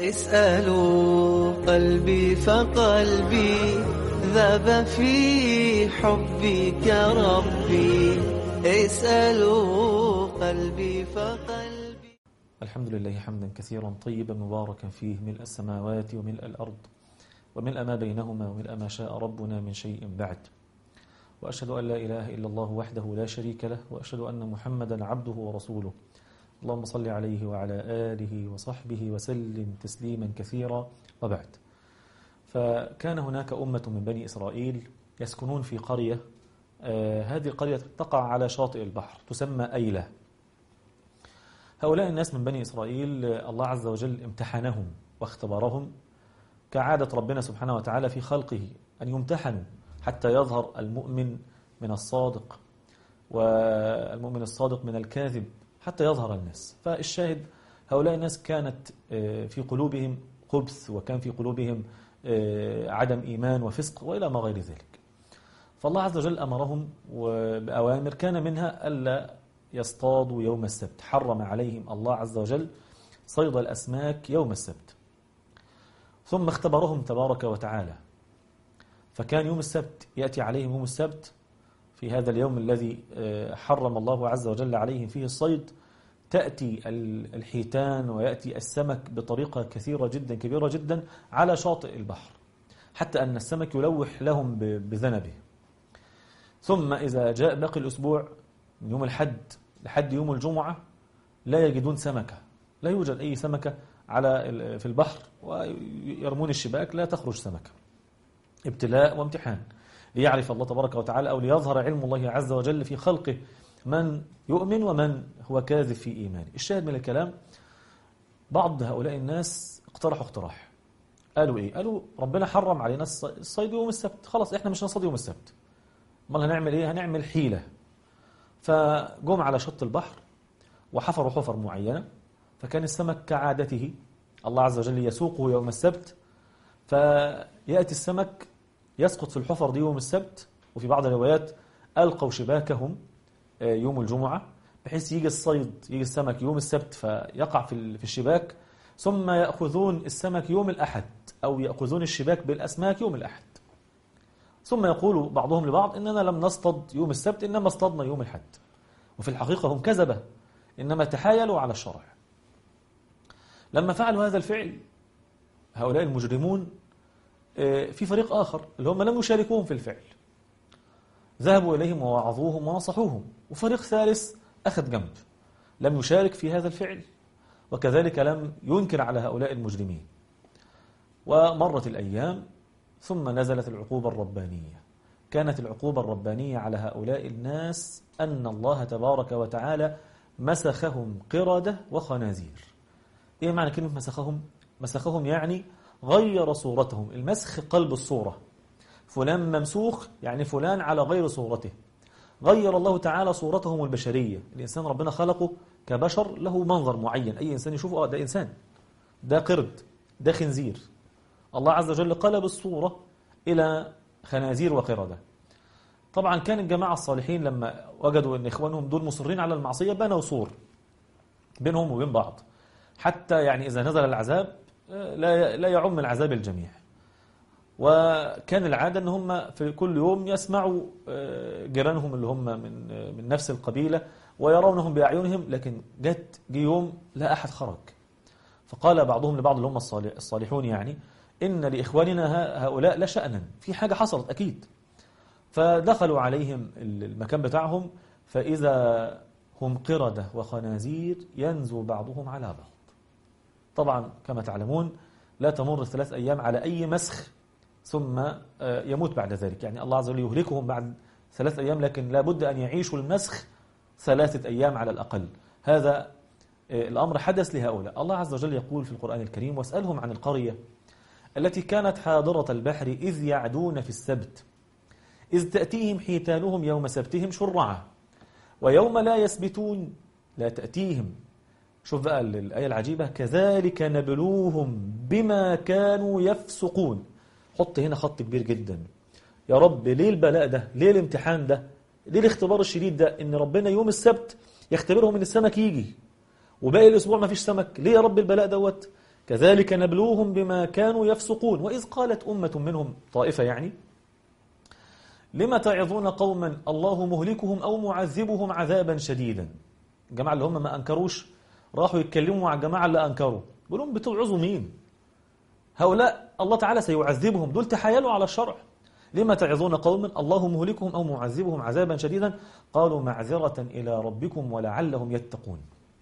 اسألوا قلبي فقلبي ذاب في حبك ربي اسألوا قلبي فقلبي الحمد لله حمدا كثيرا طيبا مباركا فيه ملء السماوات وملء الأرض وملء ما بينهما وملء ما شاء ربنا من شيء بعد وأشهد أن لا إله إلا الله وحده لا شريك له وأشهد أن محمدا عبده ورسوله اللهم صل عليه وعلى آله وصحبه وسلم تسليما كثيرا وبعد فكان هناك أمة من بني إسرائيل يسكنون في قرية آه هذه القرية تقع على شاطئ البحر تسمى أيلة هؤلاء الناس من بني إسرائيل آه الله عز وجل امتحنهم واختبرهم كعادة ربنا سبحانه وتعالى في خلقه أن يمتحنوا حتى يظهر المؤمن من الصادق والمؤمن الصادق من الكاذب حتى يظهر الناس فالشاهد هؤلاء الناس كانت في قلوبهم خبث وكان في قلوبهم عدم إيمان وفسق وإلى ما غير ذلك فالله عز وجل أمرهم بأوامر كان منها ألا يصطادوا يوم السبت حرم عليهم الله عز وجل صيد الأسماك يوم السبت ثم اختبرهم تبارك وتعالى فكان يوم السبت يأتي عليهم يوم السبت في هذا اليوم الذي حرم الله عز وجل عليهم فيه الصيد تأتي الحيتان ويأتي السمك بطريقة كثيرة جدا كبيرة جدا على شاطئ البحر حتى أن السمك يلوح لهم بذنبه ثم إذا جاء باقي الأسبوع من يوم الحد لحد يوم الجمعة لا يجدون سمكة لا يوجد أي سمكة على في البحر ويرمون الشباك لا تخرج سمكة ابتلاء وامتحان ليعرف الله تبارك وتعالى أو ليظهر علم الله عز وجل في خلقه من يؤمن ومن هو كاذب في إيمانه الشاهد من الكلام بعض هؤلاء الناس اقترحوا اقتراح قالوا إيه؟ قالوا ربنا حرم علينا الصيد يوم السبت خلاص إحنا مش هنصيد يوم السبت امال هنعمل إيه؟ هنعمل حيلة فجم على شط البحر وحفروا حفر معينة فكان السمك كعادته الله عز وجل يسوقه يوم السبت فيأتي السمك يسقط في الحفر دي يوم السبت وفي بعض الروايات ألقوا شباكهم يوم الجمعة بحيث يجي الصيد يجي السمك يوم السبت فيقع في الشباك ثم يأخذون السمك يوم الأحد أو يأخذون الشباك بالأسماك يوم الأحد ثم يقول بعضهم لبعض إننا لم نصطد يوم السبت إنما اصطدنا يوم الحد وفي الحقيقة هم كذبة إنما تحايلوا على الشرع لما فعلوا هذا الفعل هؤلاء المجرمون في فريق آخر اللي هم لم يشاركوهم في الفعل ذهبوا إليهم ووعظوهم ونصحوهم وفريق ثالث أخذ جنب لم يشارك في هذا الفعل وكذلك لم ينكر على هؤلاء المجرمين ومرت الأيام ثم نزلت العقوبة الربانية كانت العقوبة الربانية على هؤلاء الناس أن الله تبارك وتعالى مسخهم قردة وخنازير إيه معنى كلمة مسخهم؟ مسخهم يعني غير صورتهم المسخ قلب الصورة فلان ممسوخ يعني فلان على غير صورته غير الله تعالى صورتهم البشرية الإنسان ربنا خلقه كبشر له منظر معين أي إنسان يشوفه آه ده إنسان ده قرد ده خنزير الله عز وجل قلب الصورة إلى خنازير وقردة طبعا كان الجماعة الصالحين لما وجدوا أن إخوانهم دول مصرين على المعصية بنوا سور بينهم وبين بعض حتى يعني إذا نزل العذاب لا لا يعم العذاب الجميع وكان العادة أن هم في كل يوم يسمعوا جيرانهم اللي هم من من نفس القبيلة ويرونهم بأعينهم لكن جت جه يوم لا أحد خرج فقال بعضهم لبعض اللي هم الصالحون يعني إن لإخواننا هؤلاء لا شأنا في حاجة حصلت أكيد فدخلوا عليهم المكان بتاعهم فإذا هم قردة وخنازير ينزو بعضهم على بعض طبعا كما تعلمون لا تمر ثلاث أيام على أي مسخ ثم يموت بعد ذلك يعني الله عز وجل يهلكهم بعد ثلاث أيام لكن لا بد أن يعيشوا المسخ ثلاثة أيام على الأقل هذا الأمر حدث لهؤلاء الله عز وجل يقول في القرآن الكريم واسألهم عن القرية التي كانت حاضرة البحر إذ يعدون في السبت إذ تأتيهم حيتانهم يوم سبتهم شرعا ويوم لا يسبتون لا تأتيهم شوف بقى الآية العجيبة كذلك نبلوهم بما كانوا يفسقون حط هنا خط كبير جدا يا رب ليه البلاء ده ليه الامتحان ده ليه الاختبار الشديد ده ان ربنا يوم السبت يختبرهم ان السمك يجي وباقي الاسبوع ما فيش سمك ليه يا رب البلاء دوت كذلك نبلوهم بما كانوا يفسقون وإذ قالت أمة منهم طائفة يعني لما تعظون قوما الله مهلكهم أو معذبهم عذابا شديدا الجماعة اللي هم ما أنكروش راحوا يتكلموا مع الجماعة اللي أنكروا بيقول لهم بتوعظوا مين هؤلاء الله تعالى سيعذبهم دول تحايلوا على الشرع لما تعظون قوما الله مهلكهم أو معذبهم عذابا شديدا قالوا معذرة إلى ربكم ولعلهم يتقون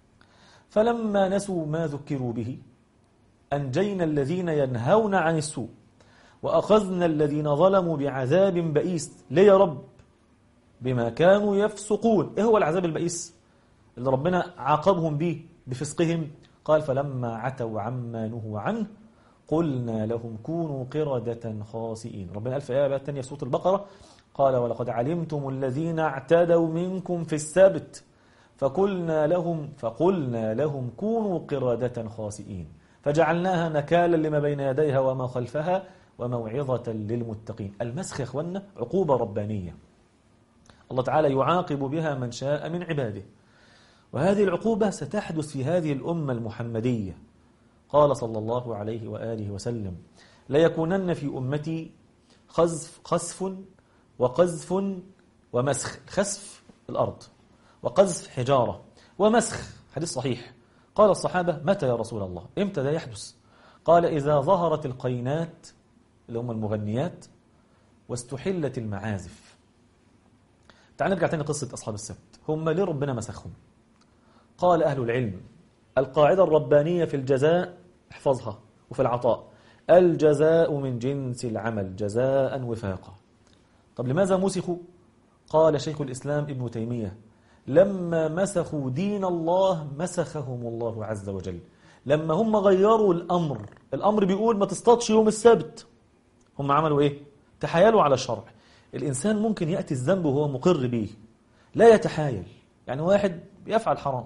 فلما نسوا ما ذكروا به أنجينا الذين ينهون عن السوء وأخذنا الذين ظلموا بعذاب بئيس ليه يا رب بما كانوا يفسقون إيه هو العذاب البئيس اللي ربنا عاقبهم به بفسقهم قال فلما عتوا عما نهوا عنه قلنا لهم كونوا قردة خاسئين ربنا قال في آية الثانية في سورة البقرة قال ولقد علمتم الذين اعتدوا منكم في السبت فقلنا لهم فقلنا لهم كونوا قردة خاسئين فجعلناها نكالا لما بين يديها وما خلفها وموعظة للمتقين المسخ يا اخوانا عقوبة ربانية الله تعالى يعاقب بها من شاء من عباده وهذه العقوبة ستحدث في هذه الأمة المحمدية قال صلى الله عليه وآله وسلم ليكونن في أمتي خزف خسف وقذف ومسخ خسف الأرض وقذف حجارة ومسخ حديث صحيح قال الصحابة متى يا رسول الله امتى ده يحدث قال إذا ظهرت القينات اللي هم المغنيات واستحلت المعازف تعال نرجع تاني قصة أصحاب السبت هم ليه ربنا مسخهم قال أهل العلم القاعدة الربانية في الجزاء احفظها وفي العطاء الجزاء من جنس العمل جزاء وفاقا طب لماذا مسخوا قال شيخ الإسلام ابن تيمية لما مسخوا دين الله مسخهم الله عز وجل لما هم غيروا الأمر الأمر بيقول ما تصطادش يوم السبت هم عملوا إيه تحايلوا على الشرع الإنسان ممكن يأتي الذنب وهو مقر به لا يتحايل يعني واحد بيفعل حرام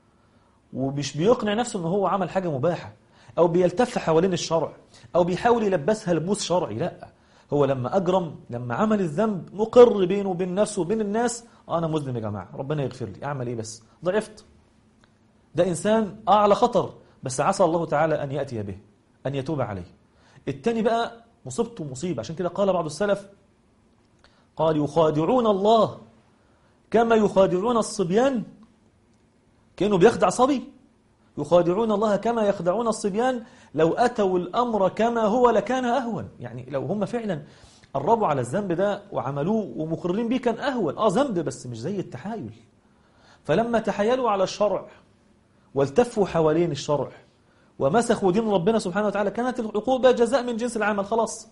ومش بيقنع نفسه ان هو عمل حاجة مباحة او بيلتف حوالين الشرع او بيحاول يلبسها لبوس شرعي لا هو لما اجرم لما عمل الذنب مقر بينه وبين نفسه وبين الناس انا مذنب يا جماعة ربنا يغفر لي اعمل ايه بس ضعفت ده انسان اعلى خطر بس عسى الله تعالى ان يأتي به ان يتوب عليه التاني بقى مصيبته مصيبة عشان كده قال بعض السلف قال يخادعون الله كما يخادعون الصبيان كانوا بيخدع صبي يخادعون الله كما يخدعون الصبيان لو أتوا الأمر كما هو لكان أهون يعني لو هم فعلا قربوا على الذنب ده وعملوه ومقررين بيه كان أهون آه ذنب بس مش زي التحايل فلما تحايلوا على الشرع والتفوا حوالين الشرع ومسخوا دين ربنا سبحانه وتعالى كانت العقوبة جزاء من جنس العمل خلاص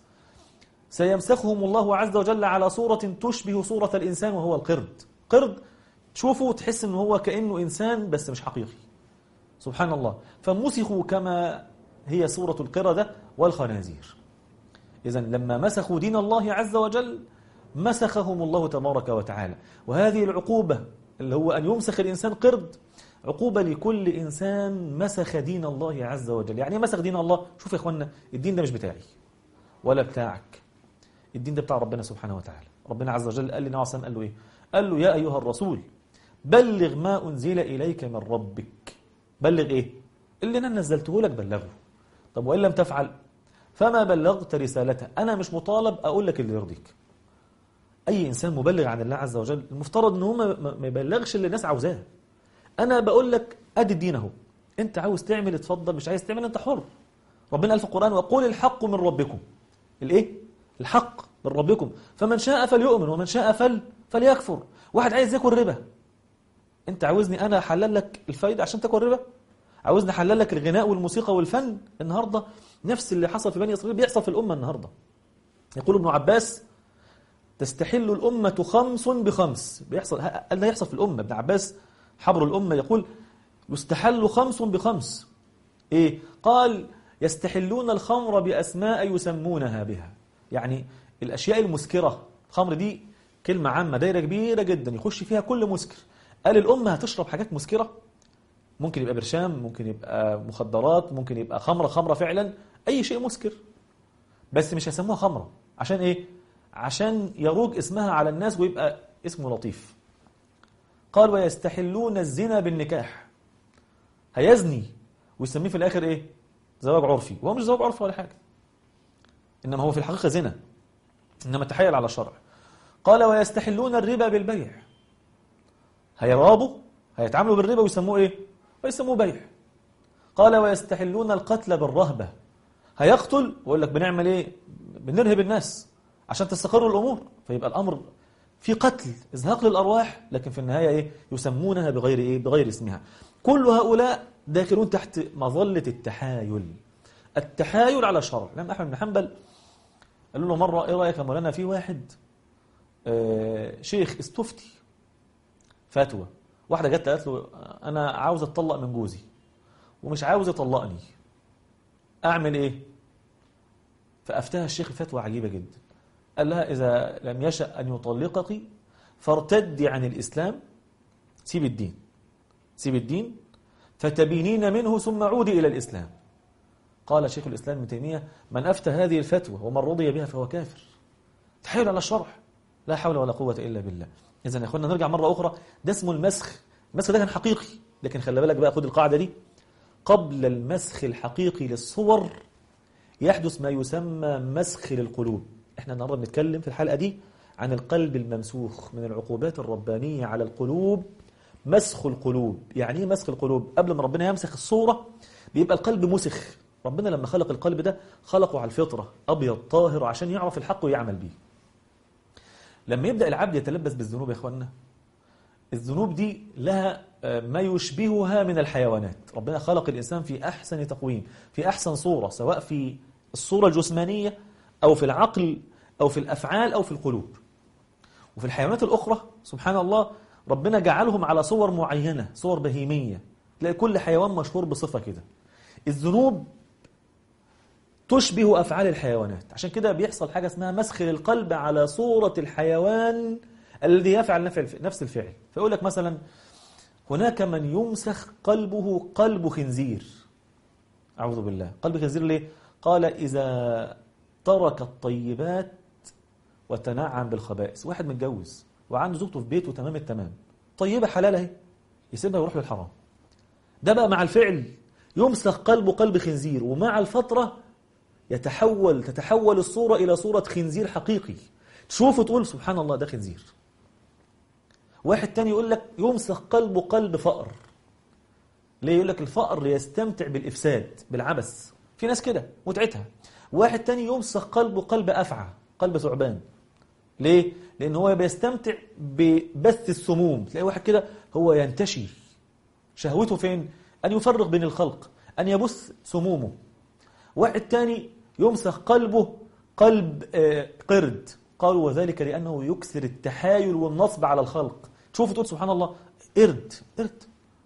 سيمسخهم الله عز وجل على صورة تشبه صورة الإنسان وهو القرد قرد تشوفه وتحس ان هو كأنه إنسان بس مش حقيقي سبحان الله فمسخوا كما هي صورة القردة والخنازير إذا لما مسخوا دين الله عز وجل مسخهم الله تبارك وتعالى وهذه العقوبة اللي هو أن يمسخ الإنسان قرد عقوبة لكل إنسان مسخ دين الله عز وجل يعني مسخ دين الله شوف يا إخوانا الدين ده مش بتاعي ولا بتاعك الدين ده بتاع ربنا سبحانه وتعالى ربنا عز وجل قال لنا عصام قال له إيه قال له يا أيها الرسول بلغ ما أنزل إليك من ربك بلغ إيه اللي أنا نزلته لك بلغه طب وإن لم تفعل فما بلغت رسالته أنا مش مطالب أقول لك اللي يرضيك أي إنسان مبلغ عن الله عز وجل المفترض أنه ما يبلغش اللي الناس عاوزاه أنا بقول لك أدي الدين أهو أنت عاوز تعمل اتفضل مش عايز تعمل أنت حر ربنا قال في القرآن وقول الحق من ربكم الإيه الحق من ربكم فمن شاء فليؤمن ومن شاء فل فليكفر واحد عايز ياكل ربا انت عاوزني انا احلل لك الفايده عشان تاكل ربا عاوزني احلل لك الغناء والموسيقى والفن النهارده نفس اللي حصل في بني اسرائيل بيحصل في الامه النهارده يقول ابن عباس تستحل الامه خمس بخمس بيحصل قال ده يحصل في الامه ابن عباس حبر الامه يقول يستحل خمس بخمس ايه قال يستحلون الخمر باسماء يسمونها بها يعني الاشياء المسكره الخمر دي كلمه عامه دايره كبيره جدا يخش فيها كل مسكر قال الأمة هتشرب حاجات مسكرة ممكن يبقى برشام ممكن يبقى مخدرات ممكن يبقى خمرة خمرة فعلا أي شيء مسكر بس مش هيسموها خمرة عشان إيه؟ عشان يروج اسمها على الناس ويبقى اسمه لطيف قال ويستحلون الزنا بالنكاح هيزني ويسميه في الآخر إيه؟ زواج عرفي وهو مش زواج عرفي ولا حاجة إنما هو في الحقيقة زنا إنما تحايل على الشرع قال ويستحلون الربا بالبيع هيرابوا هيتعاملوا بالربا ويسموه إيه ويسموه بيع قال ويستحلون القتل بالرهبة هيقتل ويقول لك بنعمل إيه بنرهب الناس عشان تستقر الأمور فيبقى الأمر في قتل إزهاق للأرواح لكن في النهاية إيه يسمونها بغير إيه بغير اسمها كل هؤلاء داخلون تحت مظلة التحايل التحايل على الشرع الإمام أحمد بن حنبل قالوا له مرة إيه رأيك يا مولانا في واحد آه شيخ استفتي فتوى واحدة جت قالت له أنا عاوز أتطلق من جوزي ومش عاوز يطلقني أعمل إيه فأفتها الشيخ فتوى عجيبة جدا قال لها إذا لم يشأ أن يطلقك فارتدي عن الإسلام سيب الدين سيب الدين فتبينين منه ثم عودي إلى الإسلام قال شيخ الإسلام ابن تيمية من أفتى هذه الفتوى ومن رضي بها فهو كافر تحيل على الشرع لا حول ولا قوة إلا بالله إذا يا أخوانا نرجع مرة أخرى ده اسمه المسخ المسخ ده كان حقيقي لكن خلي بالك بقى خد القاعدة دي قبل المسخ الحقيقي للصور يحدث ما يسمى مسخ للقلوب احنا النهارده بنتكلم في الحلقة دي عن القلب الممسوخ من العقوبات الربانية على القلوب مسخ القلوب يعني ايه مسخ القلوب قبل ما ربنا يمسخ الصورة بيبقى القلب مسخ ربنا لما خلق القلب ده خلقه على الفطرة أبيض طاهر عشان يعرف الحق ويعمل بيه لما يبدأ العبد يتلبس بالذنوب يا اخوانا الذنوب دي لها ما يشبهها من الحيوانات ربنا خلق الإنسان في أحسن تقويم في أحسن صورة سواء في الصورة الجسمانية أو في العقل أو في الأفعال أو في القلوب وفي الحيوانات الأخرى سبحان الله ربنا جعلهم على صور معينة صور بهيمية تلاقي كل حيوان مشهور بصفة كده الذنوب تشبه أفعال الحيوانات عشان كده بيحصل حاجة اسمها مسخ للقلب على صورة الحيوان الذي يفعل نفس الفعل فيقول لك مثلا هناك من يمسخ قلبه قلب خنزير أعوذ بالله قلب خنزير ليه؟ قال إذا ترك الطيبات وتنعم بالخبائث واحد متجوز وعنده زوجته في بيته تمام التمام طيبة حلال اهي يسيبها ويروح للحرام ده بقى مع الفعل يمسخ قلبه قلب خنزير ومع الفترة يتحول تتحول الصورة إلى صورة خنزير حقيقي تشوفه تقول سبحان الله ده خنزير واحد تاني يقول لك يمسخ قلبه قلب فقر ليه يقول لك الفقر يستمتع بالإفساد بالعبث في ناس كده متعتها واحد تاني يمسخ قلبه قلب أفعى قلب ثعبان ليه؟ لأن هو بيستمتع ببث السموم تلاقي واحد كده هو ينتشي شهوته فين؟ أن يفرق بين الخلق أن يبث سمومه واحد تاني يمسخ قلبه قلب آه قرد قالوا وذلك لأنه يكثر التحايل والنصب على الخلق تشوف تقول سبحان الله قرد قرد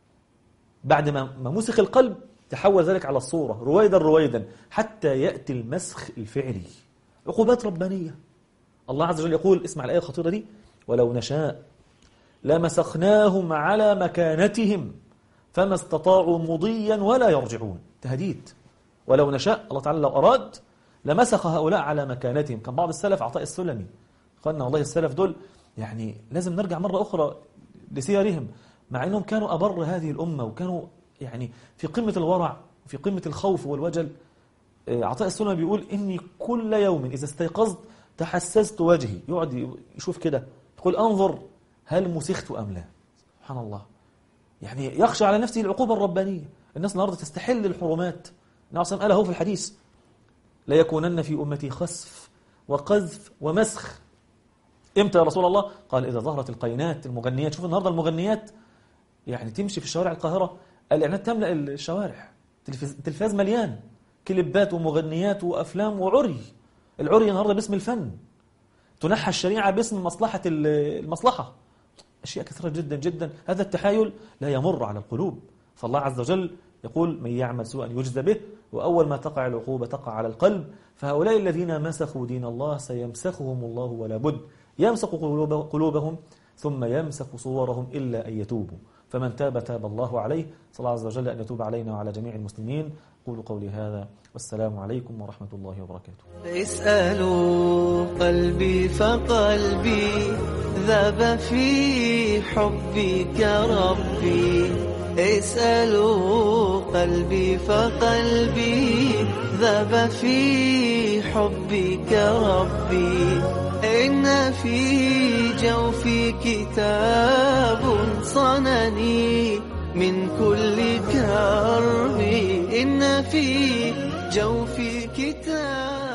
بعد ما مسخ القلب تحول ذلك على الصورة رويدا رويدا حتى يأتي المسخ الفعلي عقوبات ربانية الله عز وجل يقول اسمع الآية الخطيرة دي ولو نشاء لمسخناهم على مكانتهم فما استطاعوا مضيا ولا يرجعون تهديد ولو نشاء الله تعالى لو أراد لمسخ هؤلاء على مكانتهم كان بعض السلف عطاء السلمي قالنا والله السلف دول يعني لازم نرجع مرة أخرى لسيرهم مع أنهم كانوا أبر هذه الأمة وكانوا يعني في قمة الورع وفي قمة الخوف والوجل عطاء السلمي بيقول إني كل يوم إذا استيقظت تحسست وجهي يقعد يشوف كده يقول أنظر هل مسخت أم لا سبحان الله يعني يخشى على نفسه العقوبة الربانية الناس النهارده تستحل الحرمات النبي صلى الله عليه وسلم في الحديث لا يكونن في أمتي خسف وقذف ومسخ امتى يا رسول الله قال إذا ظهرت القينات المغنيات شوف النهارده المغنيات يعني تمشي في شوارع القاهرة الإعلانات تملأ الشوارع تلفاز مليان كليبات ومغنيات وأفلام وعري العري النهارده باسم الفن تنحى الشريعة باسم مصلحة المصلحة أشياء كثيرة جدا جدا هذا التحايل لا يمر على القلوب فالله عز وجل يقول من يعمل سوءا يجزى به وأول ما تقع العقوبة تقع على القلب فهؤلاء الذين مسخوا دين الله سيمسخهم الله ولا بد يمسخ قلوبهم ثم يمسخ صورهم إلا أن يتوبوا فمن تاب تاب الله عليه صلى الله عز وجل أن يتوب علينا وعلى جميع المسلمين قولوا قولي هذا والسلام عليكم ورحمة الله وبركاته اسألوا قلبي فقلبي ذاب في حبك ربي اسألوا قلبي فقلبي ذاب في حبك ربي إن في جوفي كتاب صنني من كل كرب إن في جوفي كتاب